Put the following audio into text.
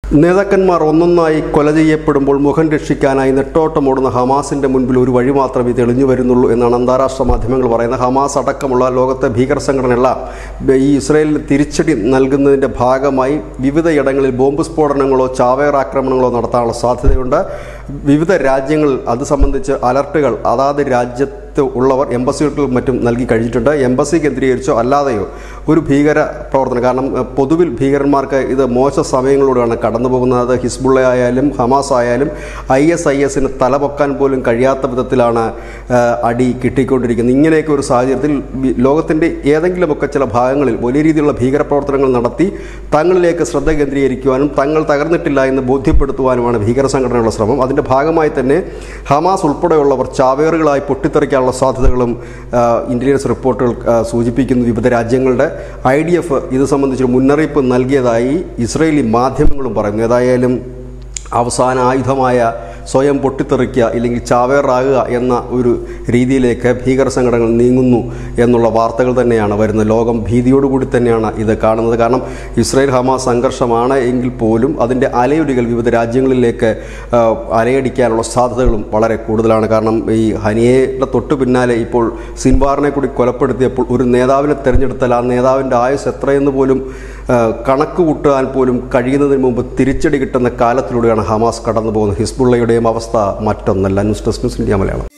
നേതാക്കന്മാർ ഒന്നൊന്നായി കൊല ചെയ്യപ്പെടുമ്പോൾ മുഖം രക്ഷിക്കാനായി നെട്ടോട്ടമോടുന്ന ഹമാസിന്റെ മുൻപിൽ ഒരു വഴി മാത്രമേ തെളിഞ്ഞു വരുന്നുള്ളൂ എന്നാണ് അന്താരാഷ്ട്ര മാധ്യമങ്ങൾ പറയുന്നത് ഹമാസ് അടക്കമുള്ള ലോകത്തെ ഭീകര സംഘടനകളെല്ലാം ഈ ഇസ്രയേലിന് തിരിച്ചടി നൽകുന്നതിന്റെ ഭാഗമായി വിവിധയിടങ്ങളിൽ ബോംബ് സ്ഫോടനങ്ങളോ ചാവേർ ആക്രമണങ്ങളോ നടത്താനുള്ള സാധ്യതയുണ്ട് വിവിധ രാജ്യങ്ങൾ അത് സംബന്ധിച്ച് അലർട്ടുകൾ അതാത് രാജ്യത്ത് ഉള്ളവർ എംബസികൾക്കും മറ്റും നൽകി കഴിഞ്ഞിട്ടുണ്ട് എംബസി കേന്ദ്രീകരിച്ചോ അല്ലാതെയോ ഒരു ഭീകര പ്രവർത്തനം കാരണം എഹ്, പൊതുവിൽ ഭീകരന്മാർക്ക് ഇത് മോശ സമയങ്ങളിലൂടെയാണ് കടന്നു പോകുന്നത് ഹിസ്ബുള്ള ആയാലും ഹമാസ് ആയാലും ഐ എസ് ഐ എസിന് തലപൊക്കാൻ പോലും കഴിയാത്ത വിധത്തിലാണ് ഏഹ്, അടി കിട്ടിക്കൊണ്ടിരിക്കുന്നത് ഇങ്ങനെയൊക്കെ ഒരു സാഹചര്യത്തിൽ വി- ലോകത്തിൻ്റെ ഏതെങ്കിലുമൊക്കെ ചില ഭാഗങ്ങളിൽ വലിയ രീതിയിലുള്ള ഭീകരപ്രവർത്തനങ്ങൾ നടത്തി തങ്ങളിലേക്ക് ശ്രദ്ധ കേന്ദ്രീകരിക്കുവാനും തങ്ങൾ തകർന്നിട്ടില്ല എന്ന് ബോധ്യപ്പെടുത്തുവാനുമാണ് ഭീകര സംഘടനകളുടെ ശ്രമം അതിൻ്റെ ഭാഗമായി തന്നെ ഹമാസ് ഉൾപ്പെടെയുള്ളവർ ചാവേറുകളായി പൊട്ടിത്തെറിക്കാനുള്ള സാധ്യതകളും ആ, ഇന്റലിജൻസ് റിപ്പോർട്ടുകൾ ആ, സൂചിപ്പിക്കുന്നു വിവിധ രാജ്യങ്ങളുടെ ഐ ഡി എഫ് ഇത് സംബന്ധിച്ചൊരു മുന്നറിയിപ്പ് നൽകിയതായി ഇസ്രയേലി മാധ്യമങ്ങളും പറയുന്നു ഏതായാലും അവസാന ആയുധമായ സ്വയം പൊട്ടിത്തെറിക്കുക ഇല്ലെങ്കിൽ ചാവേറാകുക എന്ന ഒരു രീതിയിലേക്ക് ഭീകര സംഘടനകൾ നീങ്ങുന്നു എന്നുള്ള വാർത്തകൾ തന്നെയാണ് വരുന്നത് ലോകം ഭീതിയോടുകൂടി തന്നെയാണ് ഇത് കാണുന്നത് കാരണം ഇസ്രായേൽ ഹമാസ് സംഘർഷമാണ് എങ്കിൽ പോലും അതിൻ്റെ അലയൊലികൾ വിവിധ രാജ്യങ്ങളിലേക്ക് ആ, അലയടിക്കാനുള്ള സാധ്യതകളും വളരെ കൂടുതലാണ് കാരണം ഈ ഹനിയയുടെ തൊട്ടു പിന്നാലെ ഇപ്പോൾ സിൻവാറിനെ കൂടി കൊലപ്പെടുത്തിയപ്പോൾ ഒരു നേതാവിനെ തിരഞ്ഞെടുത്താൽ ആ നേതാവിൻ്റെ ആയുസ് എത്രയെന്ന് പോലും ആ, കണക്ക് കൂട്ടാൻ പോലും കഴിയുന്നതിന് മുമ്പ് തിരിച്ചടി കിട്ടുന്ന കാലത്തിലൂടെയാണ് ഹമാസ് കടന്നു പോകുന്നത് ഹിസ്ബുള്ളയുടെയും അവസ്ഥ മറ്റൊന്നല്ല news desk news India Malayalam